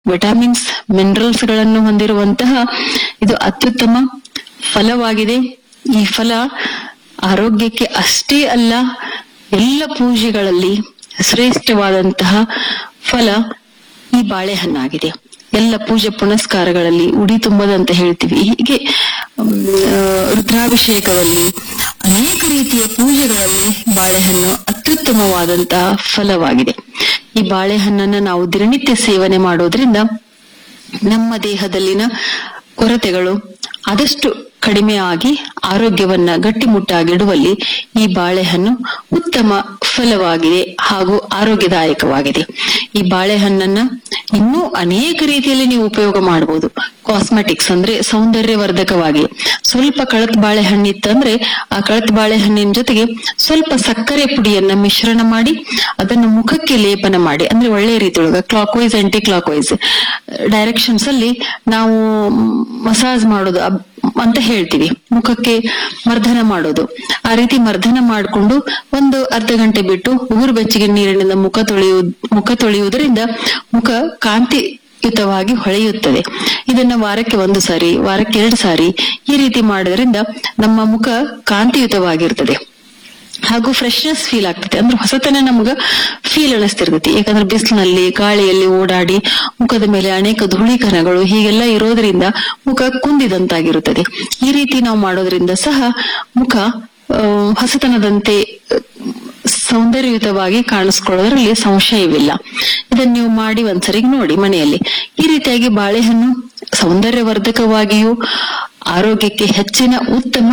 vitamins minerals ಗಳನ್ನು ಹೊಂದಿರುವಂತಹ ಇದು ಅತ್ಯುತ್ತಮ ಫಲವಾಗಿದೆ ಈ ಫಲ ಆರೋಗ್ಯಕ್ಕೆ ಅಷ್ಟೇ ಅಲ್ಲ ಎಲ್ಲ ಪೂಜೆಗಳಲ್ಲಿ ಶ್ರೇಷ್ಠವಾದಂತಹ ಫಲ ಈ ಬಾಳೆಹಣ್ಣಾಗಿದೆ ಎಲ್ಲ ಪೂಜೆ ಪುನಸ್ಕಾರಗಳಲ್ಲಿ ಉಡಿ ತುಂಬದಂತ ಹೇಳ್ತೀವಿ ಹೀಗೆ ಮ್, ಆ, ರುದ್ರಾಭಿಷೇಕದಲ್ಲಿ ಅನೇಕ ರೀತಿಯ ಪೂಜೆಗಳಲ್ಲಿ ಬಾಳೆಹಣ್ಣು ಅತ್ಯುತ್ತಮವಾದಂತಹ ಫಲವಾಗಿದೆ ಈ ಬಾಳೆಹಣ್ಣನ್ನ ನಾವು ದಿನನಿತ್ಯ ಸೇವನೆ ಮಾಡೋದ್ರಿಂದ ನಮ್ಮ ದೇಹದಲ್ಲಿನ ಕೊರತೆಗಳು ಆದಷ್ಟು ಕಡಿಮೆ ಆಗಿ ಆರೋಗ್ಯವನ್ನ ಗಟ್ಟಿಮುಟ್ಟಾಗಿಡುವಲ್ಲಿ ಈ ಬಾಳೆಹಣ್ಣು ಉತ್ತಮ ಫಲವಾಗಿದೆ ಹಾಗೂ ಆರೋಗ್ಯದಾಯಕವಾಗಿದೆ ಈ ಬಾಳೆಹಣ್ಣನ್ನ ಇನ್ನೂ ಅನೇಕ ರೀತಿಯಲ್ಲಿ ನೀವು ಉಪಯೋಗ ಮಾಡಬಹುದು ಕಾಸ್ಮೆಟಿಕ್ಸ್ ಅಂದ್ರೆ ಸೌಂದರ್ಯವರ್ಧಕವಾಗಿ ಸ್ವಲ್ಪ ಕಳತ್ ಬಾಳೆಹಣ್ಣಿತ್ತಂದ್ರೆ ಆ ಕಳತ್ ಬಾಳೆಹಣ್ಣಿನ ಜೊತೆಗೆ ಸ್ವಲ್ಪ ಸಕ್ಕರೆ ಪುಡಿಯನ್ನ ಮಿಶ್ರಣ ಮಾಡಿ ಅದನ್ನು ಮುಖಕ್ಕೆ ಲೇಪನ ಮಾಡಿ ಅಂದ್ರೆ ಒಳ್ಳೆಯ ರೀತಿಯೊಳಗ clock wise anti clock wise directions ಅಲ್ಲಿ ನಾವು ಮಸಾಜ್ ಮಾಡೋದು ಅಬ್- ಅಂತ ಹೇಳ್ತೀವಿ ಮುಖಕ್ಕೆ ಮರ್ದನ ಮಾಡೋದು ಆ ರೀತಿ ಮರ್ದನ ಮಾಡಿಕೊಂಡು ಒಂದು ಅರ್ಧ ಗಂಟೆ ಬಿಟ್ಟು ಉಗುರು ಬೆಚ್ಚಗೆ ನೀರಿನಿಂದ ಮುಖ ತೊಳೆಯು ಮುಖ ತೊಳೆಯುವುದರಿಂದ ಮುಖ ಕಾಂತಿಯುತವಾಗಿ ಹೊಳೆಯುತ್ತದೆ ಇದನ್ನ ವಾರಕ್ಕೆ ಒಂದು ಸಾರಿ ವಾರಕ್ಕೆ ಎರಡು ಸಾರಿ ಈ ರೀತಿ ಮಾಡೋದ್ರಿಂದ ನಮ್ಮ ಮುಖ ಕಾಂತಿಯುತವಾಗಿರ್ತದೆ ಹಾಗೂ ಫ್ರೆಶ್ನೆಸ್ ಫೀಲ್ ಆಗ್ತದೆ ಅಂದ್ರೆ ಹೊಸತನ ನಮ್ಗ ಫೀಲ್ ಅನಿಸ್ತಿರ್ತೈತಿ ಯಾಕಂದ್ರೆ ಬಿಸಿಲಿನಲ್ಲಿ ಗಾಳಿಯಲ್ಲಿ ಓಡಾಡಿ ಮುಖದ ಮೇಲೆ ಅನೇಕ ಧೂಳೀಕಣಗಳು ಹೀಗೆಲ್ಲ ಇರೋದ್ರಿಂದ ಮುಖ ಕುಂದಿದಂತಾಗಿರುತ್ತದೆ ಈ ರೀತಿ ನಾವು ಮಾಡೋದ್ರಿಂದ ಸಹ ಮುಖ ಆ, ಹೊಸತನದಂತೆ ಆ, ಸೌಂದರ್ಯಯುತವಾಗಿ ಕಾಣಿಸ್ಕೊಳ್ಳೋದ್ರಲ್ಲಿ ಸಂಶಯವಿಲ್ಲ ಇದನ್ನ ನೀವು ಮಾಡಿ ಒಂದ್ಸರಿ ನೋಡಿ ಮನೆಯಲ್ಲಿ ಈ ರೀತಿಯಾಗಿ ಬಾಳೆಹಣ್ಣು ಸೌಂದರ್ಯವರ್ಧಕವಾಗಿಯೂ ಆರೋಗ್ಯಕ್ಕೆ ಹೆಚ್ಚಿನ ಉತ್ತಮ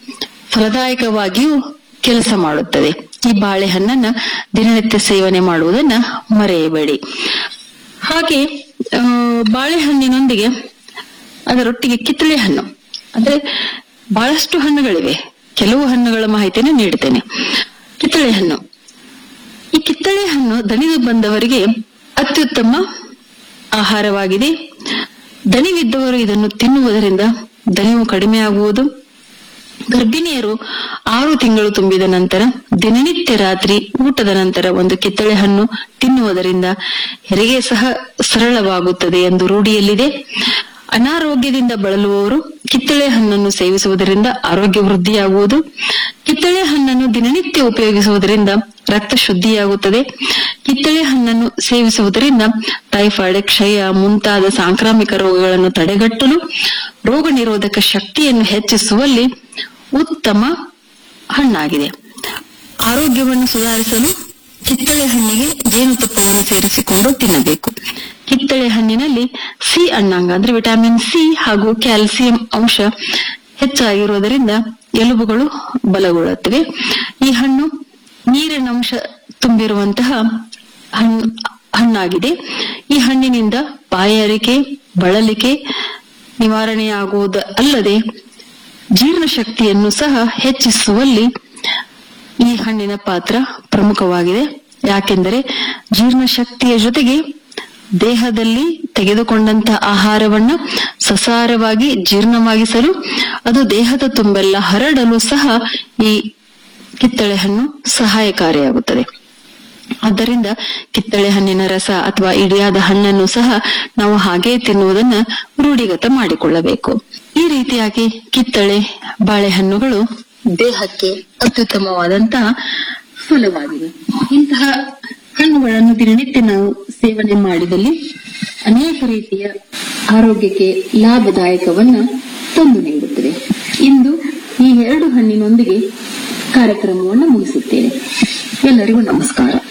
ಫಲದಾಯಕವಾಗಿಯೂ ಕೆಲಸ ಮಾಡುತ್ತದೆ ಈ ಬಾಳೆಹಣ್ಣನ್ನ ದಿನನಿತ್ಯ ಸೇವನೆ ಮಾಡುವುದನ್ನ ಮರೆಯಬೇಡಿ ಹಾಗೆ ಆ, ಬಾಳೆಹಣ್ಣಿನೊಂದಿಗೆ ಅದರೊಟ್ಟಿಗೆ ಕಿತ್ತಳೆ ಹಣ್ಣು ಅಂದ್ರೆ ಬಹಳಷ್ಟು ಹಣ್ಣುಗಳಿವೆ ಕೆಲವು ಹಣ್ಣುಗಳ ಮಾಹಿತಿಯನ್ನು ನೀಡುತ್ತೇನೆ ಕಿತ್ತಳೆ ಹಣ್ಣು ಈ ಕಿತ್ತಳೆ ಹಣ್ಣು ದಣಿದು ಬಂದವರಿಗೆ ಅತ್ಯುತ್ತಮ ಆಹಾರವಾಗಿದೆ ದಣಿವಿದ್ದವರು ಇದನ್ನು ತಿನ್ನುವುದರಿಂದ ದಣಿವು ಕಡಿಮೆ ಆಗುವುದು ಗರ್ಭಿಣಿಯರು ಆರು ತಿಂಗಳು ತುಂಬಿದ ನಂತರ ದಿನನಿತ್ಯ ರಾತ್ರಿ ಊಟದ ನಂತರ ಒಂದು ಕಿತ್ತಳೆ ಹಣ್ಣು ತಿನ್ನುವುದರಿಂದ ಹೆರಿಗೆ ಸಹ ಸರಳವಾಗುತ್ತದೆ ಎಂದು ರೂಢಿಯಲ್ಲಿದೆ ಅನಾರೋಗ್ಯದಿಂದ ಬಳಲುವವರು ಕಿತ್ತಳೆ ಹಣ್ಣನ್ನು ಸೇವಿಸುವುದರಿಂದ ಆರೋಗ್ಯ ವೃದ್ಧಿಯಾಗುವುದು ಕಿತ್ತಳೆ ಹಣ್ಣನ್ನು ದಿನನಿತ್ಯ ಉಪಯೋಗಿಸುವುದರಿಂದ ರಕ್ತ ಶುದ್ಧಿಯಾಗುತ್ತದೆ ಕಿತ್ತಳೆ ಹಣ್ಣನ್ನು ಸೇವಿಸುವುದರಿಂದ ಟೈಫಾಯ್ಡ್ ಕ್ಷಯ ಮುಂತಾದ ಸಾಂಕ್ರಾಮಿಕ ರೋಗಗಳನ್ನು ತಡೆಗಟ್ಟಲು ರೋಗ ನಿರೋಧಕ ಶಕ್ತಿಯನ್ನು ಹೆಚ್ಚಿಸುವಲ್ಲಿ ಉತ್ತಮ ಹಣ್ಣಾಗಿದೆ ಆರೋಗ್ಯವನ್ನು ಸುಧಾರಿಸಲು ಕಿತ್ತಳೆ ಹಣ್ಣಿಗೆ ಜೇನುತುಪ್ಪವನ್ನು ಸೇರಿಸಿಕೊಂಡು ತಿನ್ನಬೇಕು ಕಿತ್ತಳೆ ಹಣ್ಣಿನಲ್ಲಿ ಸಿ ಅಣ್ಣಾಂಗ ಅಂದ್ರೆ ವಿಟಮಿನ್ ಸಿ ಹಾಗೂ ಕ್ಯಾಲ್ಸಿಯಂ ಅಂಶ ಹೆಚ್ಚಾಗಿರುವುದರಿಂದ ಎಲುಬುಗಳು ಬಲಗೊಳ್ಳುತ್ತವೆ ಈ ಹಣ್ಣು ನೀರಿನ ಅಂಶ ತುಂಬಿರುವಂತಹ ಹಣ್ಣು ಹಣ್ಣಾಗಿದೆ ಈ ಹಣ್ಣಿನಿಂದ ಬಾಯಾರಿಕೆ ಬಳಲಿಕೆ ನಿವಾರಣೆಯಾಗುವುದು ಅಲ್ಲದೆ ಜೀರ್ಣಶಕ್ತಿಯನ್ನು ಸಹ ಹೆಚ್ಚಿಸುವಲ್ಲಿ ಈ ಹಣ್ಣಿನ ಪಾತ್ರ ಪ್ರಮುಖವಾಗಿದೆ ಯಾಕೆಂದರೆ ಜೀರ್ಣಶಕ್ತಿಯ ಜೊತೆಗೆ ದೇಹದಲ್ಲಿ ತೆಗೆದುಕೊಂಡಂತಹ ಆಹಾರವನ್ನ ಸಸಾರವಾಗಿ ಜೀರ್ಣವಾಗಿಸಲು ಅದು ದೇಹದ ತುಂಬೆಲ್ಲ ಹರಡಲು ಸಹ ಈ ಕಿತ್ತಳೆ ಹಣ್ಣು ಸಹಾಯಕಾರಿಯಾಗುತ್ತದೆ ಆದ್ದರಿಂದ ಕಿತ್ತಳೆ ಹಣ್ಣಿನ ರಸ ಅಥವಾ ಇಡಿಯಾದ ಹಣ್ಣನ್ನು ಸಹ ನಾವು ಹಾಗೆ ತಿನ್ನುವುದನ್ನ ರೂಢಿಗತ ಮಾಡಿಕೊಳ್ಳಬೇಕು ಈ ರೀತಿಯಾಗಿ ಕಿತ್ತಳೆ ಬಾಳೆಹಣ್ಣುಗಳು ದೇಹಕ್ಕೆ ಅತ್ಯುತ್ತಮವಾದಂತಹ ಫಲವಾಗಿವೆ ಇಂತಹ ಹಣ್ಣುಗಳನ್ನು ದಿನನಿತ್ಯ ನಾವು ಸೇವನೆ ಮಾಡಿದಲ್ಲಿ ಅನೇಕ ರೀತಿಯ ಆರೋಗ್ಯಕ್ಕೆ ಲಾಭದಾಯಕವನ್ನ ತಂದು ನೀಡುತ್ತದೆ ಇಂದು ಈ ಎರಡು ಹಣ್ಣಿನೊಂದಿಗೆ ಕಾರ್ಯಕ್ರಮವನ್ನು ಮುಗಿಸುತ್ತೇನೆ ಎಲ್ಲರಿಗೂ ನಮಸ್ಕಾರ